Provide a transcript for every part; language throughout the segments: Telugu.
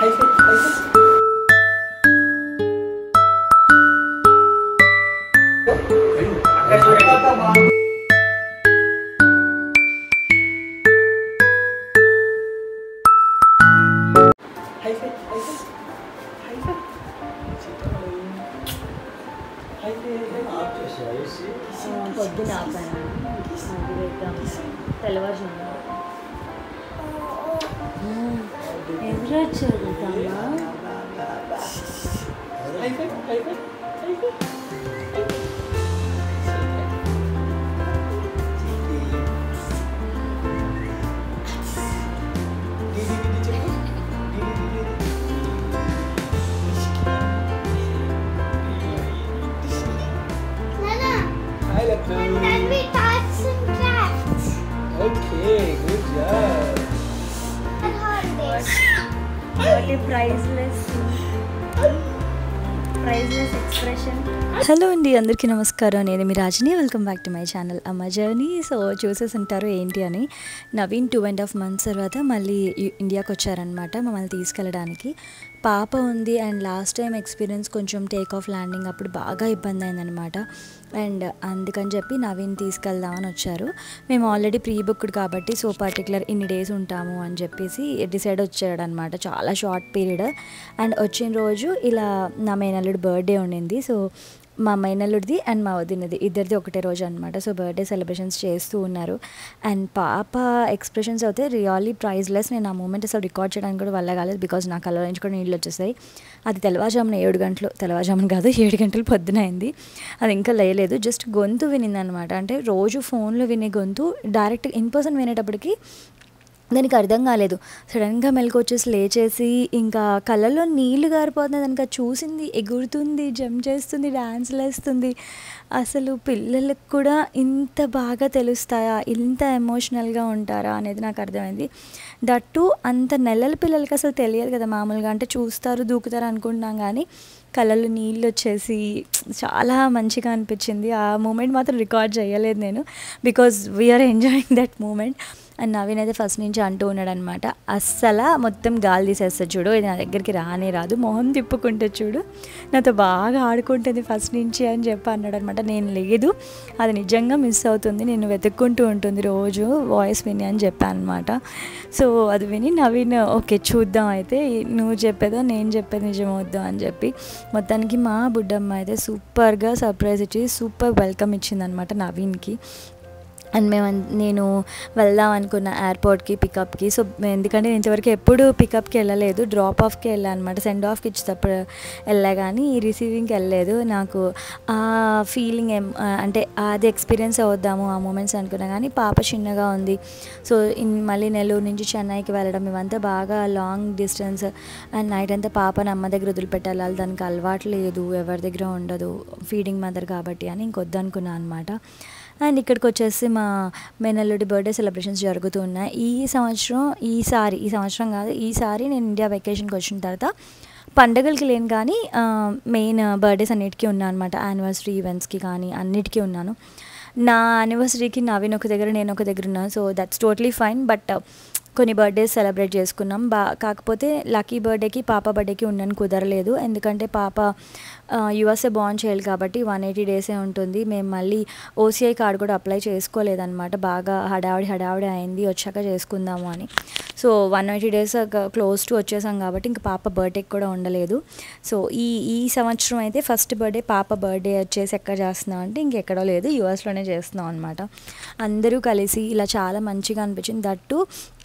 పొద్దున ఆపాను తెల్లవారుజామున ఎవరు వచ్చారు తమ్మా Hi, Lappu. Then we touch some crafts Okay, good job. and holidays. మళ్ళీ ప్రైజ్లెస్ ప్రైజ్లెస్ ఎక్స్ప్రెషన్ హలో అండి అందరికీ నమస్కారం నేను మీ రాజని welcome back to my channel అమ్మ జర్నీ సో చూసేసి ఉంటారు ఏంటి అని Naveen two and half months తర్వాత మళ్ళీ ఇ- ఇండియాకి వచ్చారనమాట మమ్మల్ని తీసుకెళ్ళడానికి పాప ఉంది అండ్ లాస్ట్ టైం ఎక్స్పీరియన్స్ కొంచెం టేక్ ఆఫ్ ల్యాండింగ్ అప్పుడు బాగా ఇబ్బంది అయిందనమాట అండ్ అందుకని చెప్పి నవీన్ తీసుకెళ్దామని వచ్చారు మేము ఆల్రెడీ ప్రీ బుక్డ్ కాబట్టి సో పర్టికులర్ ఇన్ని డేస్ ఉంటాము అని చెప్పేసి డిసైడ్ వచ్చాడు అనమాట చాలా షార్ట్ పీరియడ్ అండ్ వచ్చిన రోజు ఇలా నా మేనల్లుడు బర్త్డే ఉండింది సో మా మైనల్లుడిది అండ్ మా వదినది ఇద్దరిది ఒకటే రోజు అనమాట సో బర్త్డే సెలబ్రేషన్స్ చేస్తూ ఉన్నారు అండ్ పాప ఎక్స్ప్రెషన్స్ అయితే రియల్లీ ప్రైజ్లెస్ నేను ఆ మూమెంట్ అసలు రికార్డ్ చేయడానికి కూడా వల్ల కాలేదు బికాజ్ నా కళ్ళ నుంచి కూడా నీళ్ళు వచ్చేసాయి అది తెల్లవారుజామున ఏడు గంటలు తెల్లవారుజామున కాదు ఏడు గంటలు పొద్దున అయింది అది ఇంకా లేయలేదు జస్ట్ గొంతు వినింది అనమాట అంటే రోజు ఫోన్లో వినే గొంతు డైరెక్ట్ ఇన్ పర్సన్ వినేటప్పటికి దానికి అర్థం కాలేదు సడన్గా మెలకు వచ్చేసి లేచేసి ఇంకా కళ్ళల్లో నీళ్లు గారిపోతుంది దానికి అది చూసింది ఎగురుతుంది జంప్ చేస్తుంది డ్యాన్స్ వేస్తుంది అసలు పిల్లలకు కూడా ఇంత బాగా తెలుస్తాయా ఇంత ఎమోషనల్గా ఉంటారా అనేది నాకు అర్థమైంది దట్టు అంత నెలల పిల్లలకి అసలు తెలియదు కదా మామూలుగా అంటే చూస్తారు దూకుతారు అనుకుంటున్నాం కానీ కళ్ళల్లో నీళ్ళు వచ్చేసి చాలా మంచిగా అనిపించింది ఆ మూమెంట్ మాత్రం రికార్డ్ చేయలేదు నేను because we're enjoying that moment and Naveen అయితే ఫస్ట్ నుంచి అంటూ ఉన్నాడు అనమాట అస్సలు మొత్తం గాలి తీసేస్తుంది చూడు ఇది నా దగ్గరికి రానే రాదు మొహం తిప్పుకుంటే చూడు నాతో బాగా ఆడుకుంటుంది ఫస్ట్ నుంచి అని చెప్పి అన్నాడు అనమాట నేను లేదు అది నిజంగా మిస్ అవుతుంది నేను వెతుక్కుంటూ ఉంటుంది రోజు వాయిస్ విని అని చెప్పాను అనమాట సో అది విని నవీన్ ఓకే చూద్దాం అయితే నువ్వు చెప్పేదో నేను చెప్పేది నిజమవుద్దాం అని చెప్పి మొత్తానికి మా బుడ్డమ్మ అయితే సూపర్గా సర్ప్రైజ్ ఇచ్చి సూపర్ వెల్కమ్ ఇచ్చిందనమాట నవీన్కి అండ్ మేము అన్- నేను వెళ్దాం అనుకున్న ఎయిర్పోర్ట్కి పికప్కి సో ఎందుకంటే నేను ఇంతవరకు ఎప్పుడు పికప్కి వెళ్ళలేదు డ్రాప్ ఆఫ్కి వెళ్ళాను అనమాట సెండ్ ఆఫ్కి ఇచ్చేటప్పుడు వెళ్ళా కానీ రిసీవింగ్కి వెళ్ళలేదు నాకు ఆ ఫీలింగ్ ఏం ఆ, అంటే అది ఎక్స్పీరియన్స్ అవుద్దాము ఆ మూమెంట్స్ అనుకున్నా కానీ పాప చిన్నగా ఉంది సో ఇన్ మళ్ళీ నెల్లూరు నుంచి చెన్నైకి వెళ్ళడం ఇవంతా బాగా లాంగ్ డిస్టెన్స్ అండ్ నైట్ అంతా పాపని అమ్మ దగ్గర వదిలిపెట్టాలి దానికి అలవాటు లేదు ఎవరి దగ్గర ఉండదు ఫీడింగ్ మదర్ కాబట్టి అని ఇంకొద్దనుకున్నాను అనమాట అండ్ ఇక్కడికి వచ్చేసి మా మేనల్లుడి బర్త్డే సెలబ్రేషన్స్ జరుగుతూ ఉన్నాయి ఈ సంవత్సరం ఈసారి ఈ సంవత్సరం కాదు ఈసారి నేను ఇండియా వెకేషన్కి వచ్చిన తర్వాత పండగలకి లేను కానీ మెయిన్ బర్త్డేస్ అన్నిటికీ ఉన్నాను అనమాట యానివర్సరీ ఈవెంట్స్కి కానీ అన్నిటికీ ఉన్నాను నా యానివర్సరీకి నవీన్ ఒక దగ్గర నేను ఒక దగ్గర ఉన్నాను so that's totally fine but కొన్ని బర్త్డేస్ సెలబ్రేట్ చేసుకున్నాం బా కాకపోతే లక్కీ బర్త్డేకి పాప బర్త్డేకి ఉండని కుదరలేదు ఎందుకంటే పాప యుఎస్ఏ బాన్ చేయాలి కాబట్టి వన్ ఎయిటీ డేసే ఉంటుంది మేము మళ్ళీ ఓసీఐ కార్డు కూడా అప్లై చేసుకోలేదన్నమాట బాగా హడావిడి హడావిడి అయింది వచ్చాక చేసుకుందాము అని so one eighty days close to వచ్చేసాం కాబట్టి ఇంకా పాప బర్త్డేకి కూడా ఉండలేదు సో ఈ ఈ సంవత్సరం అయితే ఫస్ట్ బర్త్డే పాప బర్త్డే వచ్చేసి ఎక్కడ చేస్తున్నాం అంటే ఇంకెక్కడో లేదు యూఎస్లోనే చేస్తున్నాం అనమాట అందరూ కలిసి ఇలా చాలా మంచిగా అనిపించింది దట్టు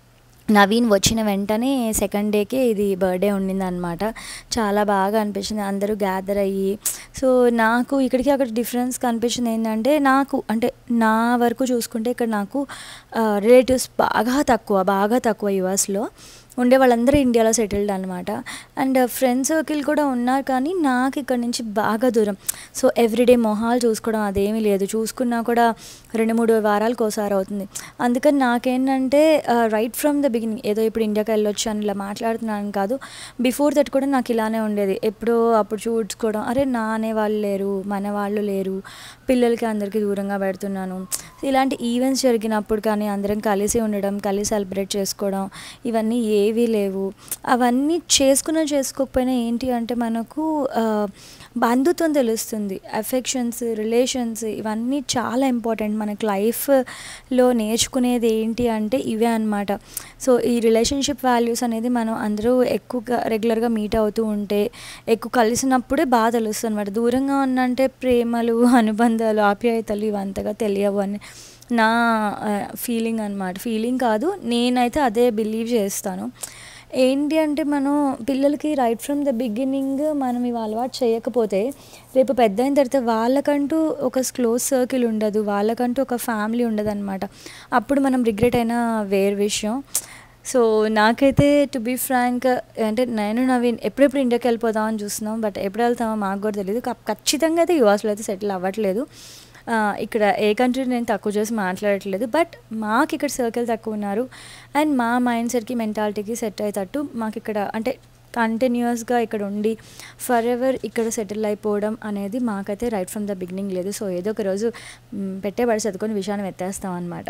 నవీన్ వచ్చిన వెంటనే సెకండ్ డేకే ఇది బర్త్డే ఉండిందనమాట చాలా బాగా అనిపించింది అందరూ గ్యాదర్ అయ్యి సో నాకు ఇక్కడికి అక్కడ డిఫరెన్స్ కనిపించింది ఏంటంటే నాకు అంటే నా వరకు చూసుకుంటే ఇక్కడ నాకు రిలేటివ్స్ బాగా తక్కువ బాగా తక్కువ యుఎస్లో ఉండే వాళ్ళందరూ ఇండియాలో సెటిల్డ్ అనమాట అండ్ ఫ్రెండ్ సర్కిల్ కూడా ఉన్నారు కానీ నాకు ఇక్కడ నుంచి బాగా దూరం సో ఎవ్రీడే మొహాలు చూసుకోవడం అదేమీ లేదు చూసుకున్నా కూడా రెండు మూడు వారాలకు ఒకసారి అవుతుంది అందుకని నాకేంటంటే రైట్ ఫ్రమ్ ద బిగినింగ్ ఏదో ఇప్పుడు ఇండియాకి వెళ్ళొచ్చాను ఇలా మాట్లాడుతున్నాను కాదు బిఫోర్ దట్ కూడా నాకు ఇలానే ఉండేది ఎప్పుడో అప్పుడు చూసుకోవడం అరే నా అనే వాళ్ళు లేరు మన వాళ్ళు లేరు పిల్లలకి అందరికీ దూరంగా పెడుతున్నాను ఇలాంటి ఈవెంట్స్ జరిగినప్పుడు కానీ అందరం కలిసి ఉండడం కలిసి సెలబ్రేట్ చేసుకోవడం ఇవన్నీ ఏవీ లేవు అవన్నీ చేసుకున్నా చేసుకోకపోయినా ఏంటి అంటే మనకు ఆ, బంధుత్వం తెలుస్తుంది అఫెక్షన్స్ రిలేషన్స్ ఇవన్నీ చాలా ఇంపార్టెంట్ మనకి లైఫ్లో నేర్చుకునేది ఏంటి అంటే ఇవే అనమాట సో ఈ రిలేషన్షిప్ వాల్యూస్ అనేది మనం అందరూ ఎక్కువగా రెగ్యులర్గా మీట్ అవుతూ ఉంటే ఎక్కువ కలిసినప్పుడే బాగా తెలుస్తుంది అనమాట దూరంగా ఉన్నంటే ప్రేమలు అనుబంధాలు ఆప్యాయతలు ఇవంతగా తెలియవు అని నా ఫీలింగ్ అనమాట ఫీలింగ్ కాదు నేనైతే అదే బిలీవ్ చేస్తాను ఏంటి అంటే మనం పిల్లలకి రైట్ ఫ్రమ్ ద బిగినింగ్ మనం ఇవి అలవాటు చేయకపోతే రేపు పెద్ద అయిన తర్వాత వాళ్ళకంటూ ఒక క్లోజ్ సర్కిల్ ఉండదు వాళ్ళకంటూ ఒక ఫ్యామిలీ ఉండదు అనమాట అప్పుడు మనం రిగ్రెట్ అయినా వేరు విషయం సో నాకైతే టు బీ ఫ్రాంక్ అంటే నేను నవీన్ ఎప్పుడెప్పుడు ఇండియాకి వెళ్ళిపోదామని చూస్తున్నాం బట్ ఎప్పుడు వెళ్తామో మాకు కూడా తెలియదు కా- ఖచ్చితంగా అయితే యుఎస్లో అయితే సెటిల్ అవ్వట్లేదు ఆ, ఇక్కడ ఏ కంట్రీ నేను తక్కువ చేసి మాట్లాడట్లేదు బట్ మాకు ఇక్కడ సర్కిల్ తక్కువ ఉన్నారు అండ్ మా మైండ్ సెట్కి మెంటాలిటీకి సెట్ అయ్యేటట్టు మాకు ఇక్కడ అంటే కంటిన్యూస్గా ఇక్కడ ఉండి ఫర్ ఎవర్ ఇక్కడ సెటిల్ అయిపోవడం అనేది మాకైతే రైట్ ఫ్రమ్ ద బిగినింగ్ లేదు సో ఏదో ఒక రోజు మ్, పెట్టేబడి చదువుకొని విషయాన్ని ఎత్తేస్తాం అనమాట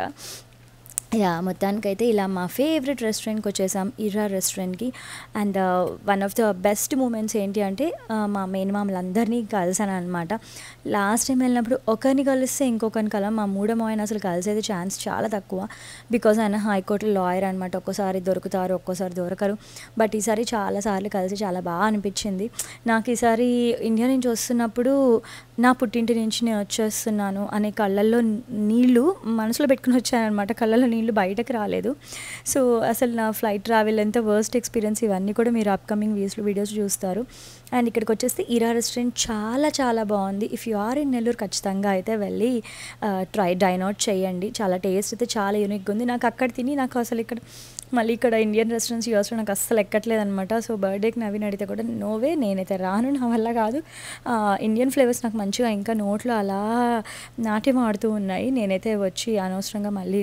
యా మొత్తానికైతే ఇలా మా ఫేవరెట్ రెస్టారెంట్కి వచ్చేసాం ఇరా రెస్టారెంట్కి and one of the best moments ఏంటి అంటే uh, మా మేనమామలందరినీ కలిసాను అనమాట లాస్ట్ టైం వెళ్ళినప్పుడు ఒకరిని కలిస్తే ఇంకొకరిని కలం మా మూడో ఆయన అసలు కలిసేది ఛాన్స్ చాలా తక్కువ బికాజ్ ఆయన హైకోర్టు లాయర్ అనమాట ఒక్కోసారి దొరుకుతారు ఒక్కోసారి దొరకరు బట్ ఈసారి చాలాసార్లు కలిసి చాలా బాగా అనిపించింది నాకు ఈసారి ఇండియా నుంచి వస్తున్నప్పుడు నా పుట్టింటి నుంచి నేను వచ్చేస్తున్నాను అనే కళ్ళల్లో నీళ్లు మనసులో పెట్టుకుని వచ్చానమాట కళ్ళల్లో నీళ్లు బయటకు రాలేదు సో అసలు నా ఫ్లైట్ ట్రావెల్ ఎంత వర్స్ట్ ఎక్స్పీరియన్స్ ఇవన్నీ కూడా మీరు అప్కమింగ్ వీస్లో వీడియోస్ చూస్తారు అండ్ ఇక్కడికి వచ్చేస్తే ఇరా రెస్టారెంట్ చాలా చాలా బాగుంది if you are in Nellore ఖచ్చితంగా అయితే వెళ్ళి ట్రై డైన్ అవుట్ చేయండి చాలా టేస్ట్ అయితే చాలా యూనిక్గా ఉంది నాకు అక్కడ తిని నాకు అసలు ఇక్కడ మళ్ళీ ఇక్కడ ఇండియన్ రెస్టారెంట్స్ యూఎస్లో నాకు అస్సలు ఎక్కట్లేదు అనమాట సో బర్త్డేకి నవీన్ అడిగితే కూడా నోవే నేనైతే రాను నా వల్ల కాదు ఆ, ఇండియన్ ఫ్లేవర్స్ నాకు మంచిగా ఇంకా నోట్లో అలా నాట్యం ఆడుతూ ఉన్నాయి నేనైతే వచ్చి అనవసరంగా మళ్ళీ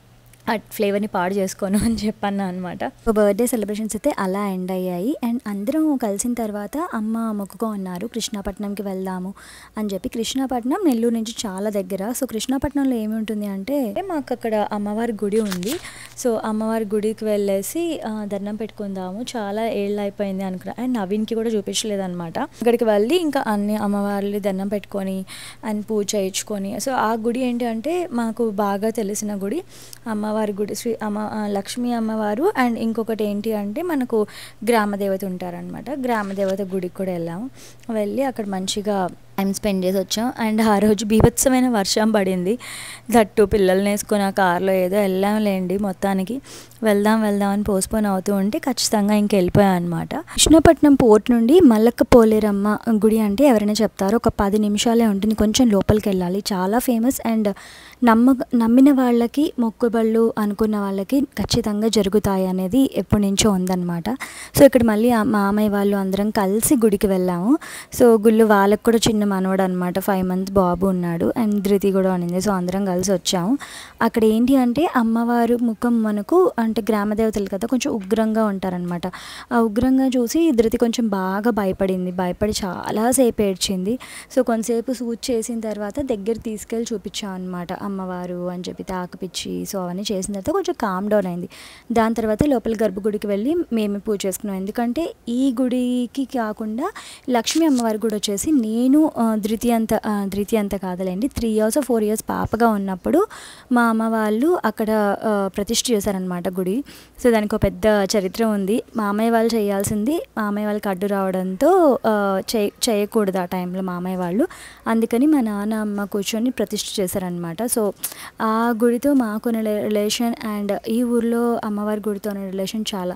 ఆ ఫ్లేవర్ని పాడు చేసుకోను అని చెప్పన్నా అనమాట బర్త్డే సెలబ్రేషన్స్ అయితే అలా ఎండ్ అయ్యాయి అండ్ అందరం కలిసిన తర్వాత అమ్మ మొక్కుకో ఉన్నారు కృష్ణాపట్నంకి వెళ్దాము అని చెప్పి కృష్ణాపట్నం నెల్లూరు నుంచి చాలా దగ్గర సో కృష్ణాపట్నంలో ఏమి ఉంటుంది అంటే మాకు అక్కడ అమ్మవారి గుడి ఉంది సో అమ్మవారి గుడికి వెళ్ళేసి ఆ, దండం పెట్టుకుందాము చాలా ఏళ్ళు అయిపోయింది అనుకున్నా అండ్ నవీన్కి కూడా చూపించలేదు అనమాట అక్కడికి వెళ్ళి ఇంకా అన్ని అమ్మవార్లు దండం పెట్టుకొని అండ్ పూజ చేయించుకొని సో ఆ గుడి ఏంటి అంటే మాకు బాగా తెలిసిన గుడి అమ్మవారి గుడి శ్రీ అమ్మ ఆ, లక్ష్మీ అమ్మవారు అండ్ ఇంకొకటి ఏంటి అంటే మనకు గ్రామదేవత ఉంటారనమాట గ్రామదేవత గుడికి కూడా వెళ్ళాము వెళ్ళి అక్కడ మంచిగా టైం స్పెండ్ చేసి వచ్చాం అండ్ ఆ రోజు బీభత్సమైన వర్షం పడింది దట్టు పిల్లల్ని వేసుకొని ఆ కార్లో ఏదో వెళ్ళాంలేండి మొత్తానికి వెళ్దాం వెళ్దాం అని పోస్ట్పోన్ అవుతూ ఉంటే ఖచ్చితంగా ఇంక వెళ్ళిపోయాం అనమాట కృష్ణపట్నం పోర్ట్ నుండి మల్లక్క పోలేరమ్మ గుడి అంటే ఎవరైనా చెప్తారు ఒక పది నిమిషాలే ఉంటుంది కొంచెం లోపలికి వెళ్ళాలి చాలా ఫేమస్ అండ్ నమ్మ నమ్మిన వాళ్ళకి మొక్కుబళ్ళు అనుకున్న వాళ్ళకి ఖచ్చితంగా జరుగుతాయి అనేది ఎప్పటి నుంచో ఉందన్నమాట సో ఇక్కడ మళ్ళీ ఆ మామయ్య వాళ్ళు అందరం కలిసి గుడికి వెళ్ళాము సో గుళ్ళు వాళ్ళకి కూడా చిన్న మనవడు అనమాట ఫైవ్ మంత్స్ బాబు ఉన్నాడు అండ్ ధృతి కూడా ఉన్నింది సో అందరం కలిసి వచ్చాము అక్కడ ఏంటి అంటే అమ్మవారు ముఖం మనకు అంటే గ్రామదేవతలు కదా కొంచెం ఉగ్రంగా ఉంటారనమాట ఆ ఉగ్రంగా చూసి ధృతి కొంచెం బాగా భయపడింది భయపడి చాలాసేపు ఏడ్చింది సో కొంతసేపు సూచ్ చేసిన తర్వాత దగ్గర తీసుకెళ్ళి చూపించాం అనమాట అమ్మవారు అని చెప్పి తాకిపిచ్చి సో అవన్నీ చేసిన తర్వాత కొంచెం కామ్ డౌన్ అయింది దాని తర్వాత లోపల గర్భగుడికి వెళ్ళి మేమే పూజ చేసుకున్నాం ఎందుకంటే ఈ గుడికి కాకుండా లక్ష్మీ అమ్మవారి గుడి వచ్చేసి నేను ఆ, ద్వితీయ అంత ఆ, ద్వితీయ అంత కాదులేండి త్రీ ఇయర్స్ ఫోర్ ఇయర్స్ పాపగా ఉన్నప్పుడు మా అమ్మ వాళ్ళు అక్కడ ఆ, ప్రతిష్ఠ చేశారనమాట గుడి సో దానికి ఒక పెద్ద చరిత్ర ఉంది మామయ్య వాళ్ళు చేయాల్సింది మామయ్య వాళ్ళకి అడ్డు రావడంతో ఆ, చేయ చేయకూడదు ఆ టైంలో మామయ్య వాళ్ళు అందుకని మా నాన్న అమ్మ కూర్చొని ప్రతిష్ఠ చేశారనమాట సో ఆ గుడితో మాకున్న రిలేషన్ అండ్ ఈ ఊర్లో అమ్మవారి గుడితో ఉన్న రిలేషన్ చాలా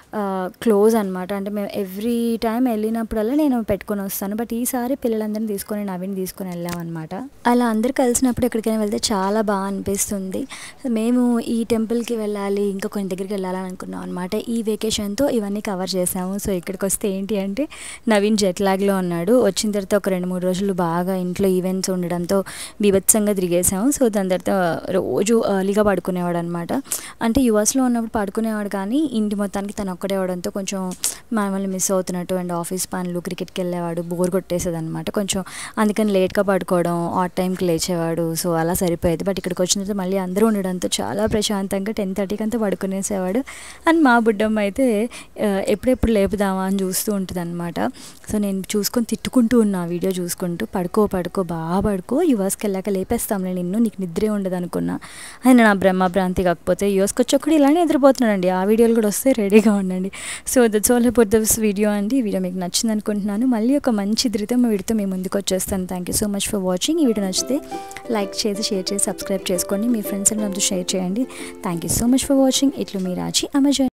క్లోజ్ అనమాట అంటే మేము ఎవ్రీ టైం వెళ్ళినప్పుడల్లా నేను పెట్టుకొని వస్తాను బట్ ఈసారి పిల్లలందరినీ తీసుకొని నవీన్ తీసుకొని వెళ్ళామన్నమాట అలా అందరు కలిసినప్పుడు ఎక్కడికైనా వెళ్తే చాలా బాగా అనిపిస్తుంది మేము ఈ టెంపుల్కి వెళ్ళాలి ఇంకా కొన్ని దగ్గరికి వెళ్ళాలని అనుకున్నాం అనమాట ఈ వెకేషన్తో ఇవన్నీ కవర్ చేసాము సో ఇక్కడికి వస్తే ఏంటి అంటే నవీన్ జెట్ లాగ్లో ఉన్నాడు వచ్చిన తర్వాత ఒక రెండు మూడు రోజులు బాగా ఇంట్లో ఈవెంట్స్ ఉండడంతో బీభత్సంగా తిరిగేసాము సో దాని తర్వాత రోజు ఎర్లీగా పడుకునేవాడు అనమాట అంటే యుఎస్లో ఉన్నప్పుడు పడుకునేవాడు కానీ ఇంటి మొత్తానికి తను ఒక్కడే అవడంతో కొంచెం మమ్మల్ని మిస్ అవుతున్నట్టు అండ్ ఆఫీస్ పనులు క్రికెట్కి వెళ్ళేవాడు బోర్ కొట్టేసేది అనమాట కొంచెం అందుకని లేట్గా పడుకోవడం ఆ టైంకి లేచేవాడు సో అలా సరిపోయేది బట్ ఇక్కడికి వచ్చిన తర్వాత మళ్ళీ అందరూ ఉండడంతో చాలా ప్రశాంతంగా టెన్ థర్టీకి అంతా పడుకునేసేవాడు అండ్ మా బుడ్డమ్మ అయితే ఆ, ఎప్పుడెప్పుడు లేపుదామా అని చూస్తూ ఉంటుంది అనమాట సో నేను చూసుకొని తిట్టుకుంటూ ఉన్నా ఆ వీడియో చూసుకుంటూ పడుకో పడుకో బాగా పడుకో యువర్స్కి వెళ్ళాక లేపేస్తాంలే నిన్ను నీకు నిద్రే ఉండదు అనుకున్నా ఆయన నా బ్రహ్మ భ్రాంతి కాకపోతే యుఎస్కి వచ్చి ఒక్కడు ఇలానే నిద్రపోతున్నాడండి ఆ వీడియోలు కూడా వస్తే రెడీగా ఉండండి so that's all about this video అండి ఈ వీడియో మీకు నచ్చింది అనుకుంటున్నాను మళ్ళీ ఒక మంచి ధృతం వీడితో మీ ముందుకు వచ్చేస్తాను thank you so much for watching ఈ వీడియో నచ్చితే లైక్ చేసి షేర్ చేసి సబ్స్క్రైబ్ చేసుకోండి మీ ఫ్రెండ్స్ అండ్ షేర్ చేయండి thank you so much for watching ఇట్లు మీ రాజీ అమెజాన్